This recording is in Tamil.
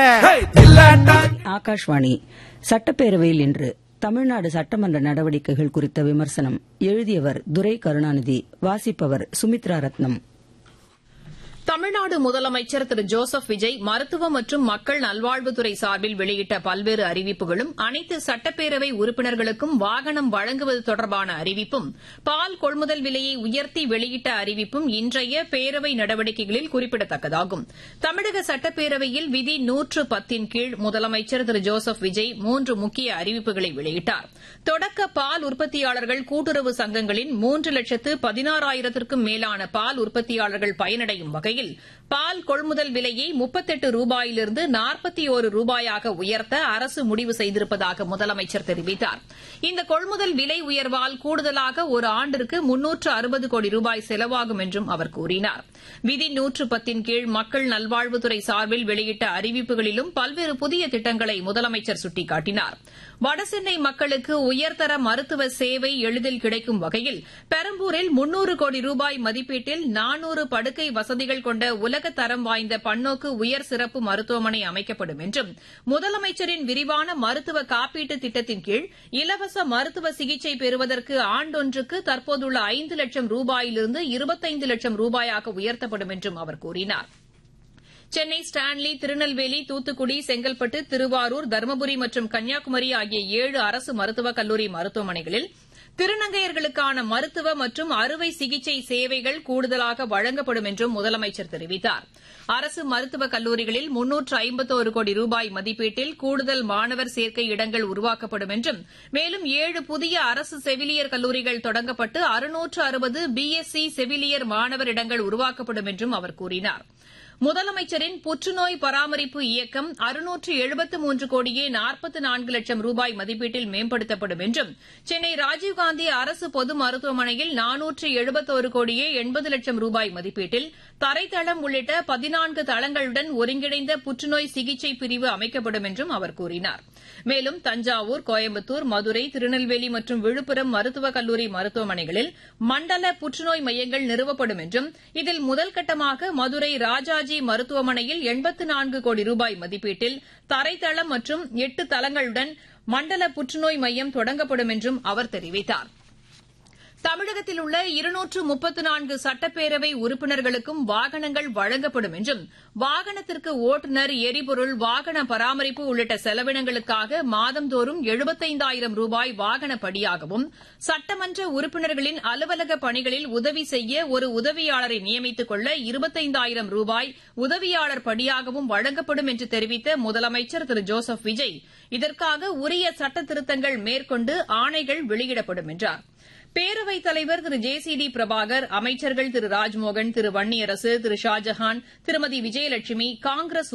ஆகாஷ்வாணி சட்டப்பேரவையில் இன்று தமிழ்நாடு சட்டமன்ற நடவடிக்கைகள் குறித்த விமர்சனம் எழுதியவர் துரை கருணாநிதி வாசிப்பவர் சுமித்ரா ரத்னம் தமிழ்நாடு முதலமைச்சர் திரு ஜோசப் விஜய் மருத்துவம் மற்றும் மக்கள் நல்வாழ்வுத்துறை சார்பில் வெளியிட்ட பல்வேறு அறிவிப்புகளும் அனைத்து சட்டப்பேரவை உறுப்பினர்களுக்கும் வாகனம் வழங்குவது தொடர்பான அறிவிப்பும் பால் கொள்முதல் விலையை உயர்த்தி வெளியிட்ட அறிவிப்பும் இன்றைய பேரவை நடவடிக்கைகளில் குறிப்பிடத்தக்கதாகும் தமிழக சட்டப்பேரவையில் விதி நூற்று பத்தின் கீழ் முதலமைச்சர் திரு ஜோசப் விஜய் மூன்று முக்கிய அறிவிப்புகளை வெளியிட்டார் தொடக்க பால் உற்பத்தியாளர்கள் கூட்டுறவு சங்கங்களின் மூன்று லட்சத்து பதினாறாயிரத்திற்கும் மேலான பால் உற்பத்தியாளர்கள் பயனடையும் வகையில் பால் கொள்முதல் விலையை முப்பத்தெட்டு ரூபாயிலிருந்து நாற்பத்தி ஒரு ரூபாயாக உயர்த்த அரசு முடிவு செய்திருப்பதாக முதலமைச்சர் தெரிவித்தார் இந்த கொள்முதல் விலை உயர்வால் கூடுதலாக ஒரு ஆண்டிற்கு முன்னூற்று அறுபது கோடி ரூபாய் செலவாகும் என்றும் அவர் கூறினார் விதி நூற்று பத்தின் கீழ் மக்கள் நல்வாழ்வுத்துறை சார்பில் வெளியிட்ட அறிவிப்புகளிலும் பல்வேறு புதிய திட்டங்களை முதலமைச்சர் சுட்டிக்காட்டினார் வடசென்னை மக்களுக்கு உயர்தர மருத்துவ சேவை எளிதில் கிடைக்கும் வகையில் பெரம்பூரில் முன்னூறு கோடி ரூபாய் மதிப்பீட்டில் நானூறு படுக்கை வசதிகள் கொண்ட உலக தரம் வாய்ந்த பன்னோக்கு உயர் சிறப்பு மருத்துவமனை அமைக்கப்படும் என்றும் முதலமைச்சரின் விரிவான மருத்துவ காப்பீட்டு திட்டத்தின் கீழ் இலவச மருத்துவ சிகிச்சை பெறுவதற்கு ஆண்டொன்றுக்கு தற்போதுள்ள ஐந்து லட்சம் ரூபாயிலிருந்து இருபத்தைந்து லட்சம் ரூபாயாக உயர்த்தப்படும் என்றும் அவர் கூறினார் சென்னை ஸ்டான்லி திருநெல்வேலி தூத்துக்குடி செங்கல்பட்டு திருவாரூர் தருமபுரி மற்றும் கன்னியாகுமரி ஆகிய ஏழு அரசு மருத்துவக் கல்லூரி மருத்துவமனைகளில் திருநங்கையர்களுக்கான மருத்துவ மற்றும் அறுவை சிகிச்சை சேவைகள் கூடுதலாக வழங்கப்படும் என்றும் முதலமைச்சர் தெரிவித்தார் அரசு மருத்துவக் கல்லூரிகளில் முன்னூற்று ஐம்பத்தோரு கோடி ரூபாய் மதிப்பீட்டில் கூடுதல் மாணவர் சேர்க்கை இடங்கள் உருவாக்கப்படும் என்றும் மேலும் ஏழு புதிய அரசு செவிலியர் கல்லூரிகள் தொடங்கப்பட்டு அறுநூற்று அறுபது பிஎஸ்சி செவிலியர் மாணவர் இடங்கள் உருவாக்கப்படும் என்றும் அவர் கூறினார் முதலமைச்சரின் புற்றுநோய் பராமரிப்பு இயக்கம் அறுநூற்று எழுபத்து மூன்று கோடியே நாற்பத்து நான்கு லட்சம் ரூபாய் மதிப்பீட்டில் மேம்படுத்தப்படும் என்றும் சென்னை ராஜீவ்காந்தி அரசு பொது மருத்துவமனையில் நானூற்று எழுபத்தோரு கோடியே எண்பது லட்சம் ரூபாய் மதிப்பீட்டில் தரைத்தளம் உள்ளிட்ட பதினான்கு தளங்களுடன் ஒருங்கிணைந்த புற்றுநோய் சிகிச்சை பிரிவு அமைக்கப்படும் என்றும் அவர் கூறினார் மேலும் தஞ்சாவூர் கோயம்புத்தூர் மதுரை திருநெல்வேலி மற்றும் விழுப்புரம் மருத்துவக் கல்லூரி மருத்துவமனைகளில் மண்டல புற்றுநோய் மையங்கள் நிறுவப்படும் என்றும் இதில் முதல்கட்டமாக மதுரை ராஜாஜி ராஜி மருத்துவமனையில் எண்பத்து நான்கு கோடி ரூபாய் மதிப்பீட்டில் தரைத்தளம் மற்றும் எட்டு தளங்களுடன் மண்டல புற்றுநோய் மையம் தொடங்கப்படும் என்றும் அவர் தெரிவித்தார் தமிழகத்தில் உள்ள இருநூற்று முப்பத்து நான்கு சட்டப்பேரவை உறுப்பினர்களுக்கும் வாகனங்கள் வழங்கப்படும் என்றும் வாகனத்திற்கு ஓட்டுநர் எரிபொருள் வாகன பராமரிப்பு உள்ளிட்ட செலவினங்களுக்காக மாதந்தோறும் எழுபத்தைந்தாயிரம் ரூபாய் வாகன படியாகவும் சட்டமன்ற உறுப்பினர்களின் அலுவலக பணிகளில் உதவி செய்ய ஒரு உதவியாளரை நியமித்துக் கொள்ள இருபத்தைந்தாயிரம் ரூபாய் உதவியாளர் படியாகவும் வழங்கப்படும் என்று தெரிவித்த முதலமைச்சர் திரு ஜோசப் விஜய் இதற்காக உரிய சட்ட திருத்தங்கள் மேற்கொண்டு ஆணைகள் வெளியிடப்படும் என்றார் பேரவைத் தலைவர் Thiru J C D Prabhakar அமைச்சர்கள் திரு ராஜ்மோகன் திரு வன்னியரசு திரு ஷாஜஹான் திருமதி விஜயலட்சுமி காங்கிரஸ்